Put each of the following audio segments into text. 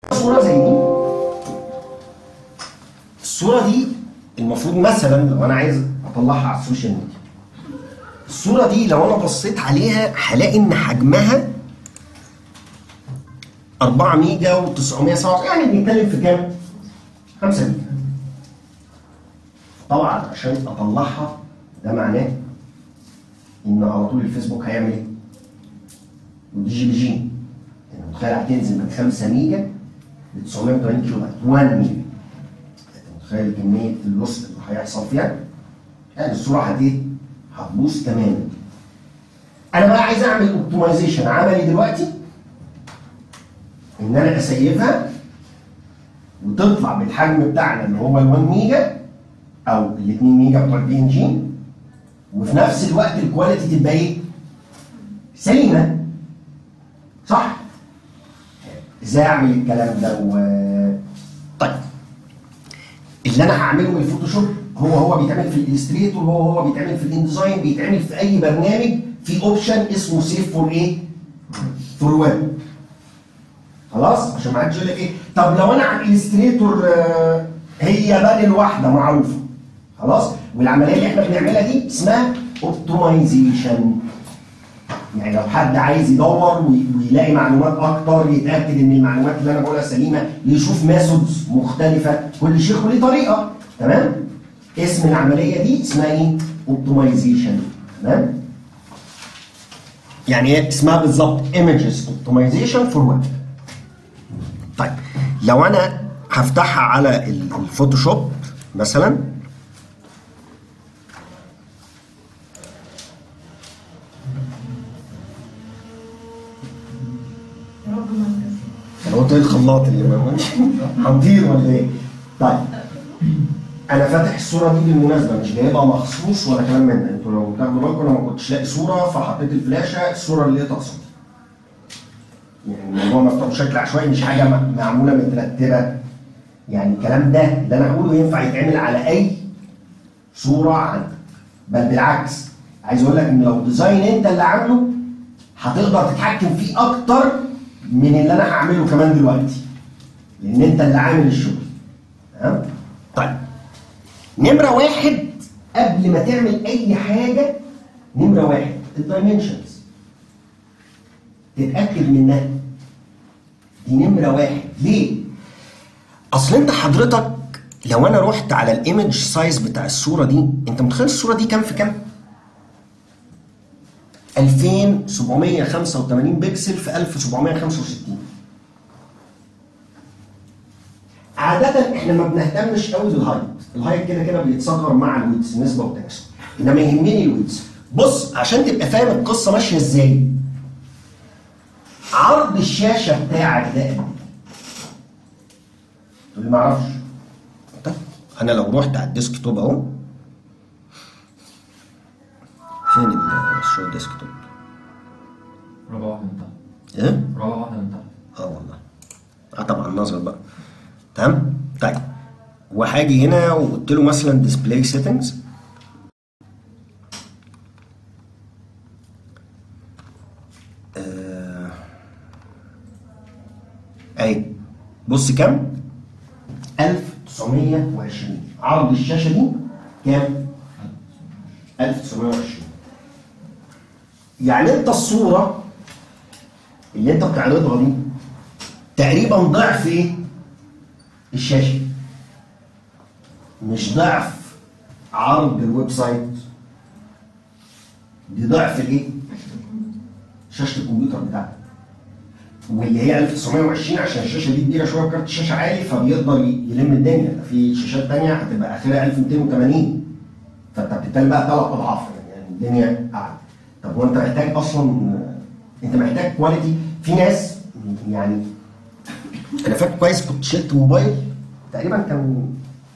صوره زي دي الصوره دي المفروض مثلا لو انا عايز اطلعها على السوشيال ميديا الصوره دي لو انا بصيت عليها هلاقي ان حجمها 4 ميجا و907 يعني بنتكلم في كام؟ 5 ميجا طبعا عشان اطلعها ده معناه ان على طول الفيسبوك هيعمل ايه؟ ودي جي بي جي انت متخيل هتنزل من 5 ميجا ل 980 كيلو بايت 1 ميجا انت متخيل كميه اللوس اللي هيحصل فيها؟ يعني الصوره هت هتبوظ تماما انا بقى عايز اعمل اوبتمايزيشن عملي دلوقتي ان انا اسيفها وتطلع بالحجم بتاعنا اللي هو ال 1 ميجا او ال 2 ميجا بتوع البي ان جي وفي نفس الوقت الكواليتي تبقى ايه؟ سليمه صح؟ ازاي اعمل الكلام ده و... طيب اللي انا هعمله من الفوتوشوب هو هو بيتعمل في الالستريتور هو هو بيتعمل في الانديزاين بيتعمل في اي برنامج في اوبشن اسمه سيف فور ايه؟ فور ويب خلاص عشان ما حدش يقول لك ايه طب لو انا على الالستريتور آه، هي بدل واحده معروفه خلاص والعمليه اللي احنا بنعملها دي اسمها اوبتمايزيشن يعني لو حد عايز يدور وي- ويلاقي معلومات اكتر يتاكد ان المعلومات اللي انا بقولها سليمه يشوف ميثودز مختلفه كل شيخ وليه طريقه تمام اسم العمليه دي اسمها ايه اوبتمايزيشن تمام يعني هي اسمها بالظبط ايمجز اوبتمايزيشن فور ويب طيب لو انا هفتحها على ال- الفوتوشوب مثلا انا قلت ايه الخلاط اللي ما هنطير ولا ايه؟ طيب انا فاتح الصوره دي بالمناسبه مش جايبها مخصوص ولا كلام من ده انتوا لو تاخدوا بالكم انا ما كنتش لاقي صوره فحطيت الفلاشه الصوره اللي لقيتها قصادي يعني الموضوع مفتوح بشكل عشوائي مش حاجه م- معموله مترتبه يعني الكلام ده اللي انا هقوله ينفع يتعمل على اي صوره عندك بل بالعكس عايز اقول لك ان لو ديزاين انت اللي عامله هتقدر تتحكم فيه اكتر من اللي انا هعمله كمان دلوقتي لان انت اللي عامل الشغل تمام طيب نمره واحد قبل ما تعمل اي حاجه نمره واحد الدايمنشنز تتاكد منها دي نمره واحد ليه؟ اصل انت حضرتك لو انا رحت على الايمج سايز بتاع الصوره دي انت متخيل الصوره دي كام في كام؟ 2785 بكسل في 1765 عادة احنا ما بنهتمش قوي بالهايت، الهايت كده كده بيتصغر مع الويتس نسبة وتناسب، انما يهمني الويتس. بص عشان تبقى فاهم القصة ماشية ازاي. عرض الشاشة بتاعك ده قد ايه؟ تقول لي ما اعرفش. طيب انا لو رحت على الديسك توب اهو فين الشو ديسك توب؟ ربع واحدة من تحت ايه؟ ربع واحدة من تحت اه والله اه طبعا نظر بقى تمام طيب وهاجي هنا وقلت له مثلا ديسبلاي سيتنجز اهي بص كام 1920 عرض الشاشه دي كام 1920 يعني انت الصوره اللي انت بتعرضها دي تقريبا ضعف ايه؟ الشاشه مش ضعف عرض الويب سايت دي ضعف الايه؟ شاشه الكمبيوتر بتاعك واللي هي 1920 عشان الشاشه دي كبيره شويه وكارت الشاشه عالي فبيقدر ي- يلم الدنيا ده في شاشات تانية هتبقى اخرها 1280 فانت بتتكلم بقى ثلاث اضعاف يعني الدنيا اعلى طب هو انت محتاج اصلا انت محتاج كواليتي في ناس يعني انا فاكر كويس كنت شلت موبايل تقريبا كان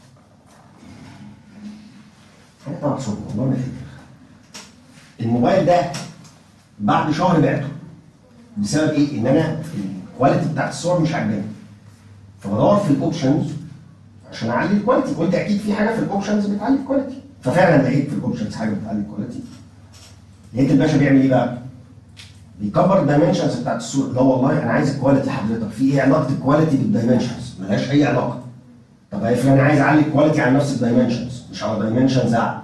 حاجه طبعا صوت والله ما فاكر الموبايل ده بعد شهر بعته بسبب ايه؟ ان انا الكواليتي بتاعت الصور مش عاجباني فبدور في الاوبشنز عشان اعلي الكواليتي قلت اكيد في حاجه في الاوبشنز بتعلي الكواليتي ففعلا لقيت في الاوبشنز حاجه بتعلي الكواليتي لقيت الباشا بيعمل ايه بقى؟ بيكبر الدايمنشنز بتاعت الصوره لا والله انا عايز الكواليتي حضرتك في ايه علاقه الكواليتي بالدايمنشنز ملهاش اي علاقه طب افرض انا عايز اعلي الكواليتي على نفس الدايمنشنز مش على دايمنشنز اعلى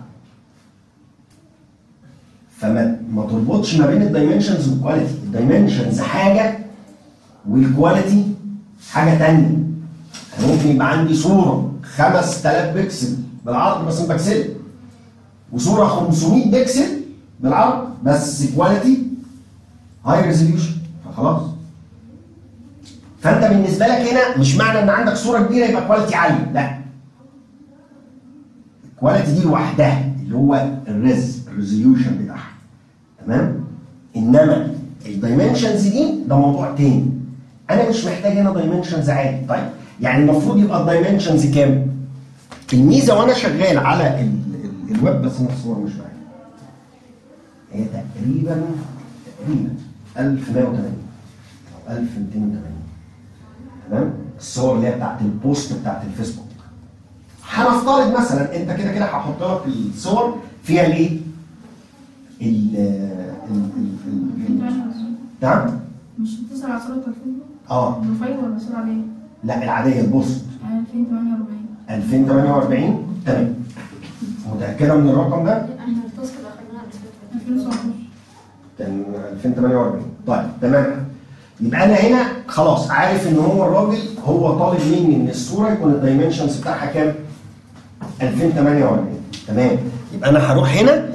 فما ما تربطش ما بين الدايمنشنز والكواليتي الدايمنشنز حاجه والكواليتي حاجه تانية أنا ممكن يبقى عندي صوره 5000 بكسل بالعرض بس مبكسله وصوره 500 بكسل بالعرض بس كواليتي هاي ريزوليوشن فخلاص فانت بالنسبه لك هنا مش معنى ان عندك صوره كبيره يبقى كواليتي عاليه لا الكواليتي دي لوحدها اللي هو الريز الريزوليوشن بتاعها تمام انما الدايمنشنز دي ده موضوع تاني انا مش محتاج هنا دايمنشنز عالي طيب يعني المفروض يبقى الدايمنشنز كام الميزه وانا شغال على ال ال الويب بس انا الصور مش معايا هي تقريبا تقريبا 1180 او 1280 تمام الصور اللي هي بتاعت البوست بتاعت الفيسبوك هنفترض مثلا انت كده كده هحط لك الصور فيها الايه؟ ال ال ال ال نعم؟ مش بتسأل على صورة الفيسبوك؟ اه بروفايل ولا صورة عادية؟ لا العاديه البوست يعني 2048 2048 تمام متاكده من الرقم ده؟ احنا التاسك اللي اخدناها على فكره 2019 كان 2048 طيب تمام يبقى انا هنا خلاص عارف ان هو الراجل هو طالب مني ان الصوره يكون الدايمنشنز بتاعها كام؟ 2048 تمام يبقى انا هروح هنا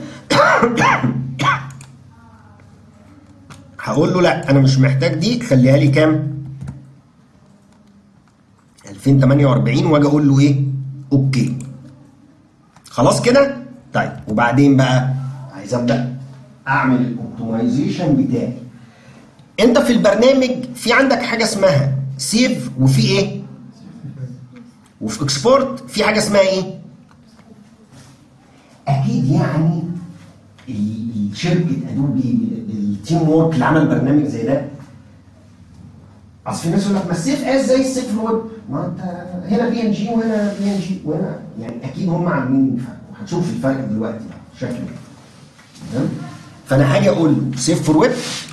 هقول له لا انا مش محتاج دي خليها لي كام؟ 2048 واجي اقول له ايه؟ اوكي خلاص كده؟ طيب وبعدين بقى عايز ابدا اعمل الاوبتمايزيشن بتاعي انت في البرنامج في عندك حاجه اسمها سيف وفي ايه وفي اكسبورت في حاجه اسمها ايه اكيد يعني ال- شركه ادوبي التيم وورك اللي عمل برنامج زي ده اصل في ناس يقول لك ما السيف از زي السيف الويب ما انت هنا بي ان جي وهنا بي ان جي وهنا يعني اكيد هم عاملين فرق وهتشوف الفرق دلوقتي شكله تمام فانا هاجي اقول له سيف فور ويب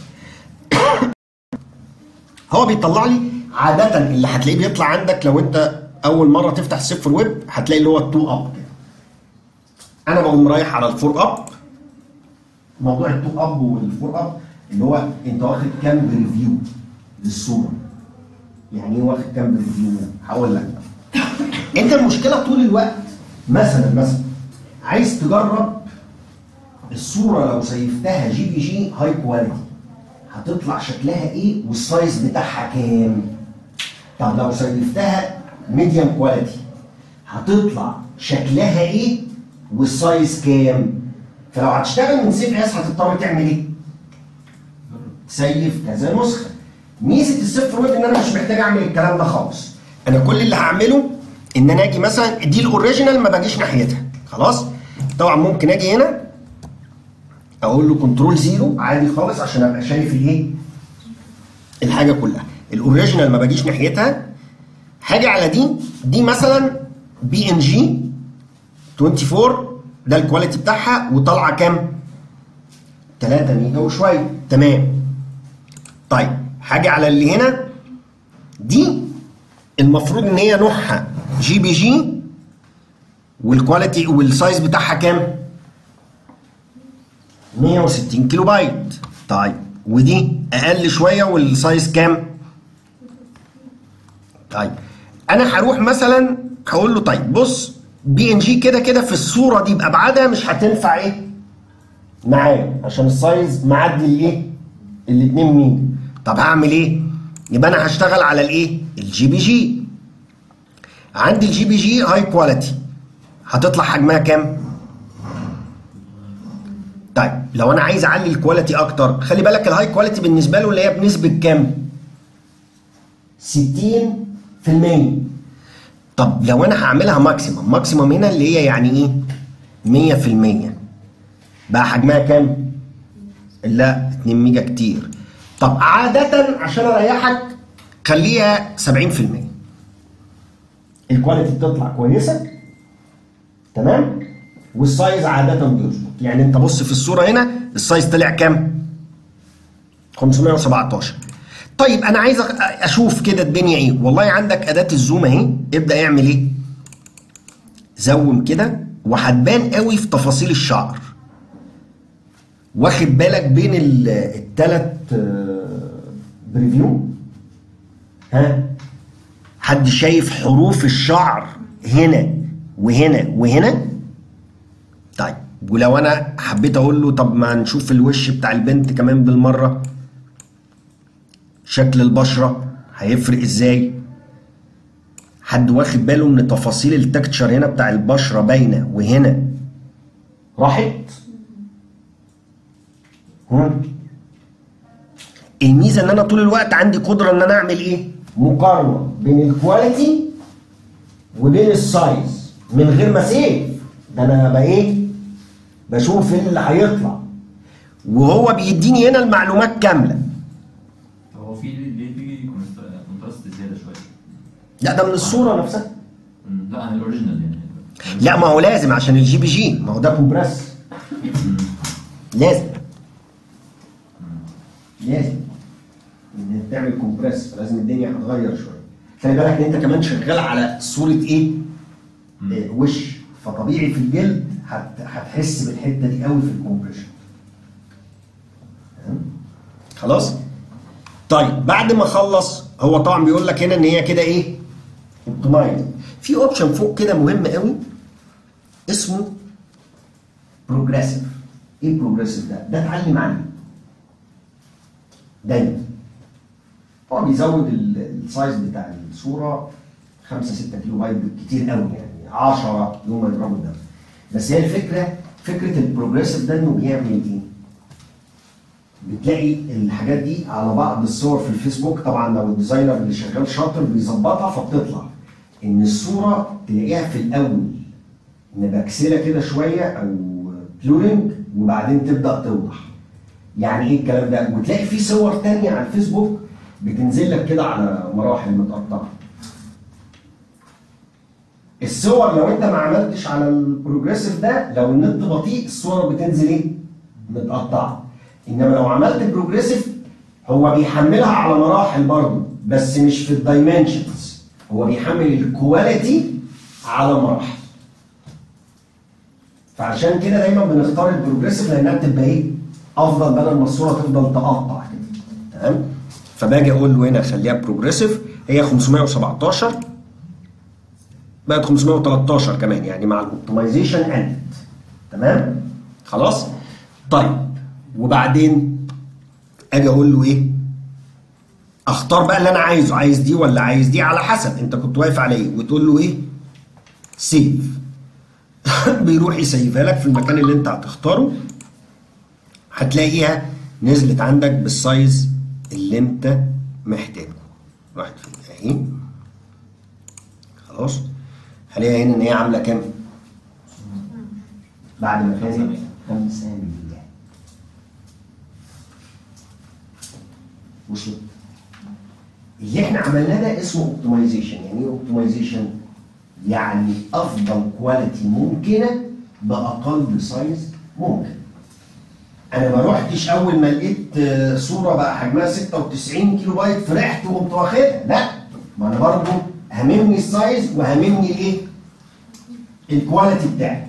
هو بيطلع لي عاده اللي هتلاقيه بيطلع عندك لو انت اول مره تفتح سيف فور ويب هتلاقي اللي هو التو اب كده انا بقوم رايح على الفور اب موضوع التو اب والفور اب اللي هو انت واخد كام ريفيو للصوره يعني ايه واخد كام ريفيو هقول لك انت المشكله طول الوقت مثلا مثلا عايز تجرب الصوره لو سيفتها جي بي جي هاي كواليتي هتطلع شكلها ايه والسايز بتاعها كام طب لو سيفتها ميديوم كواليتي هتطلع شكلها ايه والسايز كام فلو هتشتغل من سيف اس هتضطر تعمل ايه تسيف كذا نسخه ميزه الصفر ويب ان انا مش محتاج اعمل الكلام ده خالص انا كل اللي هعمله ان انا اجي مثلا دي الاوريجينال ما باجيش ناحيتها خلاص طبعا ممكن اجي هنا اقول له كنترول زيرو عادي خالص عشان ابقى شايف الايه الحاجه كلها الاوريجينال ما باجيش ناحيتها حاجه على دي دي مثلا بي ان جي 24 ده الكواليتي بتاعها وطالعه كام 3 ميجا وشويه تمام طيب حاجه على اللي هنا دي المفروض ان هي نوعها جي بي جي والكواليتي والسايز بتاعها كام 160 كيلو بايت طيب ودي اقل شويه والسايز كام طيب انا هروح مثلا هقول له طيب بص بي ان جي كده كده في الصوره دي بابعادها مش هتنفع ايه معايا عشان السايز معدي الايه ال 2 ميجا طب هعمل ايه يبقى انا هشتغل على الايه الجي بي جي عندي الجي بي جي هاي كواليتي هتطلع حجمها كام طيب لو انا عايز اعلي الكواليتي اكتر خلي بالك الهاي كواليتي بالنسبه له اللي هي بنسبه كام 60% طب لو انا هعملها ماكسيمم ماكسيمم هنا اللي هي يعني ايه 100% بقى حجمها كام لا 2 ميجا كتير طب عادة عشان اريحك خليها 70% الكواليتي بتطلع كويسة تمام والسايز عادة بيظبط يعني انت بص في الصورة هنا السايز طلع كام 517 طيب انا عايز أ- اشوف كده الدنيا ايه والله عندك اداه الزوم اهي ابدا اعمل ايه زوم كده وهتبان قوي في تفاصيل الشعر واخد بالك بين الثلاث بريفيو ها حد شايف حروف الشعر هنا وهنا وهنا طيب ولو انا حبيت اقول له طب ما نشوف الوش بتاع البنت كمان بالمره شكل البشره هيفرق ازاي حد واخد باله ان تفاصيل التكتشر هنا بتاع البشره باينه وهنا راحت هم. الميزه ان انا طول الوقت عندي قدره ان انا اعمل ايه مقارنه بين الكواليتي وبين السايز من غير ما سيف ده انا بقى ايه بشوف إيه اللي هيطلع وهو بيديني هنا المعلومات كامله طب هو في ليه في كونتراست زياده شويه؟ لا ده من الصوره نفسها مم، لا انا الاوريجينال يعني لا ما هو لازم عشان الجي بي جي ما هو ده كومبريس لازم لازم ان تعمل كومبريس فلازم الدنيا هتغير شويه خلي بالك ان انت كمان شغال على صوره ايه؟ آه، وش فطبيعي في الجلد هت- هتحس بالحته دي قوي في الكومبريشن تمام؟ خلاص؟ طيب بعد ما اخلص هو طبعا بيقول لك هنا ان هي كده ايه؟ اوبتمايز في اوبشن فوق كده مهم قوي اسمه بروجريسيف ايه بروجريسيف ده؟ ده اتعلم عليه دايما هو بيزود ال- السايز بتاع الصوره 5 6 كيلو بايت بالكتير قوي يعني 10 يوم ما يضربوا ده بس هي الفكره فكره البروجريسيف ده انه بيعمل ايه؟ بتلاقي الحاجات دي على بعض الصور في الفيسبوك طبعا لو الديزاينر اللي شغال شاطر بيظبطها فبتطلع ان الصوره تلاقيها في الاول مبكسله كده شويه او بلورنج وبعدين تبدا توضح يعني ايه الكلام ده وتلاقي في صور تانية على الفيسبوك بتنزل لك كده على مراحل متقطعه الصور لو انت ما عملتش على البروجريسيف ده لو النت بطيء الصور بتنزل ايه متقطعه انما لو عملت بروجريسيف هو بيحملها على مراحل برضه بس مش في الدايمنشنز هو بيحمل الكواليتي على مراحل فعشان كده دايما بنختار البروجريسيف لانها بتبقى ايه افضل بدل ما الصوره تفضل تقطع كده تمام فباجي اقول له هنا خليها بروجريسيف هي 517 بقت 513 كمان يعني مع الاوبتمايزيشن اند تمام خلاص طيب وبعدين اجي اقول له ايه اختار بقى اللي انا عايزه عايز دي ولا عايز دي على حسب انت كنت واقف على ايه وتقول له ايه سيف بيروح يسيفها لك في المكان اللي انت هتختاره هتلاقيها نزلت عندك بالسايز اللي انت محتاجه راحت فين اهي خلاص هلاقيها هنا ان هي عامله كام بعد ما كانت 5 ميجا وصلت اللي احنا عملناه ده اسمه اوبتمايزيشن يعني ايه اوبتمايزيشن يعني افضل كواليتي ممكنه باقل سايز ممكن انا ما رحتش اول ما لقيت آه، صوره بقى حجمها 96 كيلو بايت فرحت وقمت واخدها لا ما انا برضه هاممني السايز وهاممني الايه الكواليتي بتاعي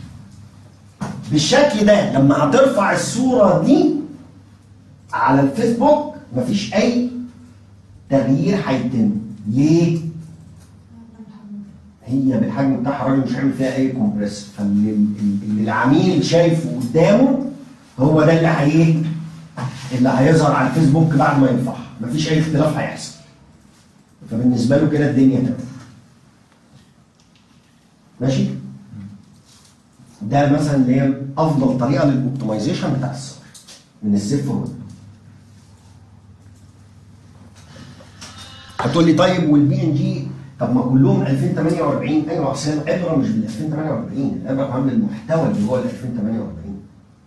بالشكل ده لما هترفع الصوره دي على الفيسبوك مفيش اي تغيير هيتم ليه هي بالحجم بتاعها الراجل مش عامل فيها اي كومبريس فاللي اللي العميل شايفه قدامه هو ده اللي هي اللي هيظهر على الفيسبوك بعد ما يرفعها مفيش اي اختلاف هيحصل فبالنسبه له كده الدنيا تمام ماشي ده مثلا اللي هي افضل طريقه للاوبتمايزيشن بتاع الصور من الصفر والنص هتقول لي طيب والبي ان جي طب ما كلهم 2048 ايوه اصل العبره مش بال 2048 العبره عامل المحتوى اللي هو ال 2048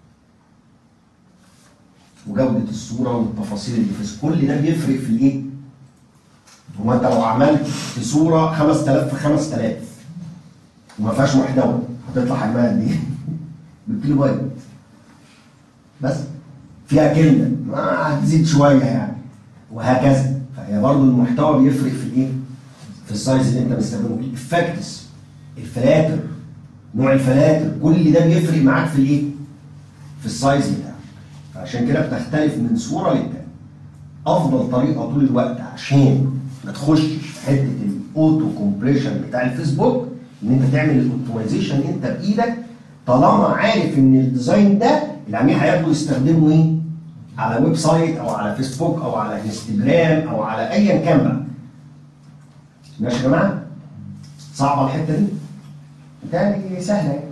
وجوده الصوره والتفاصيل اللي في كل ده بيفرق في الايه؟ هو انت لو عملت في صوره 5000 في 5000 وما فيهاش محتوى هتطلع حجمها قد ايه؟ بالكيلو بايت بس فيها كلمه ما هتزيد شويه يعني وهكذا فهي برضو المحتوى بيفرق في الايه؟ في السايز اللي انت مستخدمه الفاكتس الفلاتر نوع الفلاتر كل ده بيفرق معاك في الايه؟ في السايز بتاعك فعشان كده بتختلف من صوره للتانيه افضل طريقه طول الوقت عشان ما تخشش في حته الاوتو كومبريشن بتاع الفيسبوك ان انت تعمل الاوبتمايزيشن انت بايدك طالما عارف ان الديزاين ده العميل هياخده يستخدمه ايه؟ على ويب سايت او على فيسبوك او على انستجرام او على ايا كان بقى. ماشي يا جماعه؟ صعبه الحته دي؟ بالتالي سهله يعني.